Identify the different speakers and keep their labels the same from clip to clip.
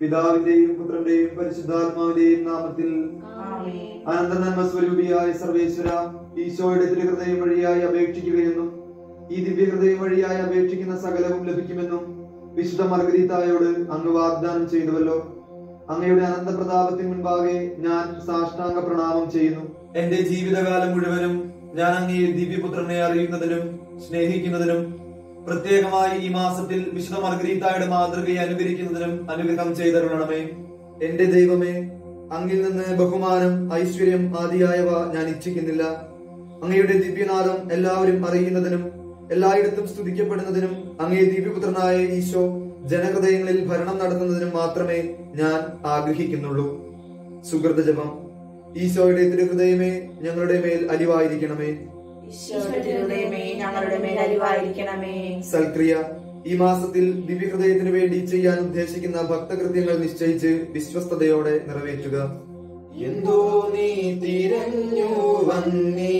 Speaker 1: പിതാവിന്റെയും പുത്രന്റെയും പരിശുദ്ധാത്മാവിന്റെയും നാമത്തിൽ
Speaker 2: ആമേൻ
Speaker 1: അനന്ത നന്മ സ്വരൂപിയായ സർവേശ്വര ഈശോയുടെ തിരുഹൃദയം വഴിയായി അപേക്ഷിക്കുകയെന്നും ഈ ദിവ്യഹൃദയം വഴിയായി അപേക്ഷിക്കുന്ന സകലവും ലഭിക്കുമെന്നും വിശുദ്ധ മർഗരീതായോട് അങ്ങ് വാഗ്ദാനം ചെയ്തുവല്ലോ അങ്ങയുടെ അനന്ത പ്രതാപത്തിന് മുൻപാകെ ഞാൻ സാഷ്ടാംഗ പ്രണാമം ചെയ്യുന്നു എന്റെ ജീവിതകാലം മുഴുവനും ഞാൻ അങ്ങയെ ദിവ്യപുത്രനെ അറിയുന്നതിനും സ്നേഹിക്കുന്നതിനും പ്രത്യേകമായി ഈ മാസത്തിൽ വിശുദ്ധ മർഗരീതായുടെ മാതൃകയെ അനുകരിക്കുന്നതിനും അനുഗ്രഹം ചെയ്തരുളണമേ എന്റെ ദൈവമേ അങ്ങിൽ നിന്ന് ബഹുമാനം ഐശ്വര്യം ആദിയായവ ഞാൻ ഇച്ഛിക്കുന്നില്ല അങ്ങയുടെ ദിവ്യനാഥം എല്ലാവരും അറിയുന്നതിനും എല്ലായിടത്തും സ്തുതിക്കപ്പെടുന്നതിനും അങ്ങേ ദിവ്യപുത്രനായ ഈശോ ജനഹൃദയങ്ങളിൽ ഭരണം നടത്തുന്നതിനും മാത്രമേ ഞാൻ ആഗ്രഹിക്കുന്നുള്ളൂ സുഹൃത ജപം ഈശോയുടെ തിരുഹൃദയമേ ഞങ്ങളുടെ മേൽ അലിവായിരിക്കണമേ
Speaker 2: ഈശോയുടെ തിരുഹൃദയമേ ഞങ്ങളുടെ മേൽ അലിവായിരിക്കണമേ
Speaker 1: സൽക്രിയ ഈ മാസത്തിൽ ദിവ്യഹൃദയത്തിനു വേണ്ടി ചെയ്യാൻ ഉദ്ദേശിക്കുന്ന ഭക്തകൃത്യങ്ങൾ നിശ്ചയിച്ച് വിശ്വസ്തയോടെ നിറവേറ്റുക എന്തോ നീ തിരഞ്ഞു വന്നീ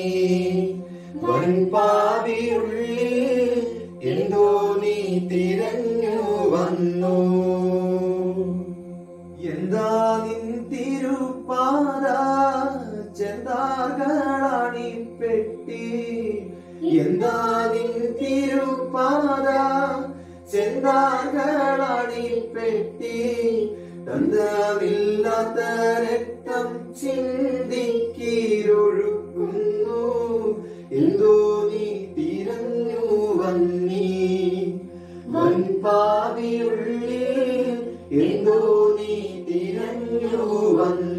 Speaker 1: വൻപാവിയുള്ളിൽ എന്തോ നീ തിരഞ്ഞു വന്നു എന്താ നിൻ തിരുപ്പാത ചെന്താർകളാണി പെട്ടി എന്താ നിൻ തിരുപ്പാത ചെന്താർകളാണി പെട്ടി തന്തമില്ലാത്ത രക്തം ചിന്തിക്കീരൊഴുക്കുന്നു എന്തോ നീ തിരഞ്ഞു വന്നീ വൻപാവിയുള്ളിൽ എന്തോ നീ തിരഞ്ഞു വന്നു